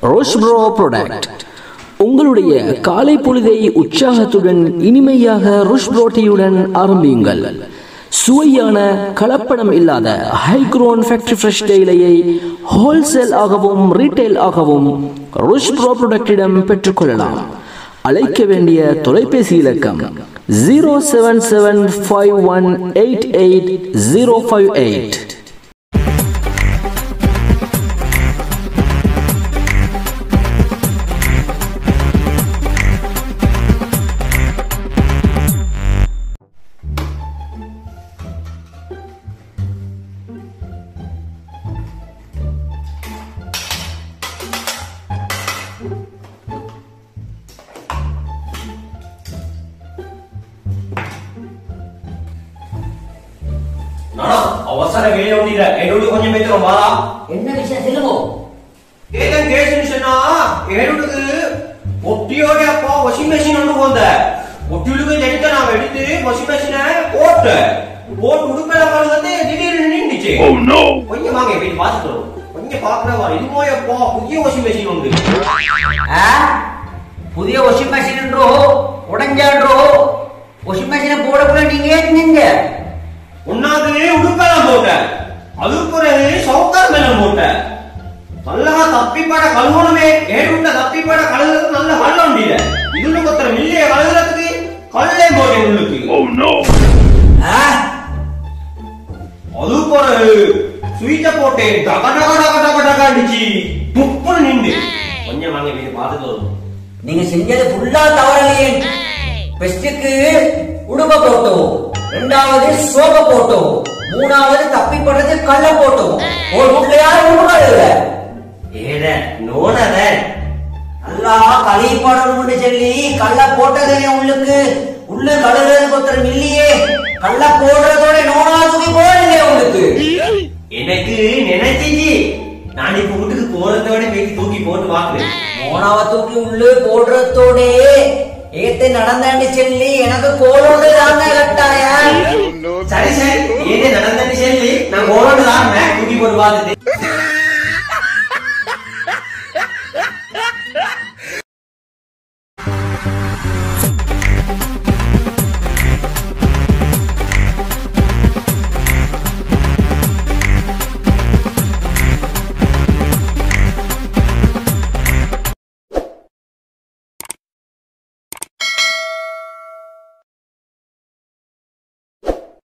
ரோஷ்ப்ரோ product உங்களுடைய காலை பொழுதை உற்சாகத்துடன் இனிமையாக ருஷ்ப்ரோ டீயுடன் ஆரம்பியுங்கள் சுவையான கலப்படம் இல்லாத ஹைக்ரோன் ஃபேக்டரி ஃப்ரெஷ் தேயிலையை ஹோல்சேல் ஆகவும் ரீட்டைல் ஆகவும் ருஷ்ப்ரோ ப்ராடக்டிடம் பெற்றுக்கொள்ளலாம் அழைக்க வேண்டிய தொலைபேசி இலக்கம் zero seven seven five one eight eight zero five eight நானா அவசர வேலை ஒன்றில என்னோட கொஞ்சம் பேத்துறோம் வாரா என்ன விஷயம் சொல்லுங்க ஏதன் கேஸ் சொன்னா என்னோடது ஒட்டியோட அப்பா வாஷிங் மெஷின் ஒன்று போந்த ஒட்டியுளுக்கு எடுத்த நான் எடுத்து வாஷிங் மெஷினை போட்டேன் போட்டு உடுப்பல வந்து திடீர்னு நின்றுச்சு கொஞ்சம் வாங்க போய் பார்த்துக்கிறோம் கொஞ்சம் பார்க்கறவா இது போயப்பா புதிய வாஷிங் மெஷின் உண்டு ஆ? புதிய வாஷிங் மெஷின் என்றோ உடஞ்சான்றோ வாஷிங் மெஷினை போடக்குள்ள நீங்க ஏன் நிங்க ஒன்னாவது உடுப்பெல்லாம் போட்டேன் அது பிறகு சவுக்கார் மேலம் போட்டேன் நல்லா தப்பிப்பட கழுவணுமே ஏடுண்ட தப்பிப்பட கழுவுறது நல்ல கள்ள உண்டியில இதுல கொத்தர மில்லிய கழுவுறதுக்கு கல்லே போட்டேன் உள்ளுக்கு ஆ? அது பிறகு சுவிட்ச போட்டேன் டக டக டக டக டக அடிச்சு துப்புன்னு நின்று கொஞ்சம் வாங்க வீடு பார்த்துட்டு வரும் நீங்க செஞ்சது ஃபுல்லா தவறலையே பெஸ்டுக்கு உடுப்ப போட்டோம் ரெண்டாவது சோக போட்டோம் மூணாவது தப்பி படுறது கள்ள போட்டோம் ஒரு வீட்டுல யாரும் உடுக்காது ஏட நோனத நல்லா களி போடணும்னு சொல்லி கள்ள போட்டதே உள்ளுக்கு உள்ள கழுவுறதுக்கு ஒருத்தர் இல்லையே கள்ள போடுறதோட நோனா தூக்கி போடலையே உங்களுக்கு எனக்கு நினைச்சிச்சு நான் இப்ப வீட்டுக்கு போறதோட போய் தூக்கி போட்டு பாக்குறேன் மோனாவை தூக்கி உள்ள போடுறதோட ஏத்து நடந்தாண்டு சொல்லி எனக்கு கோலோடு தாங்க கட்டாயா சரி சரி ஏதே நடந்தது சொல்லி நான் ஓரோடு தான் தூக்கி போட்டு பார்த்துட்டு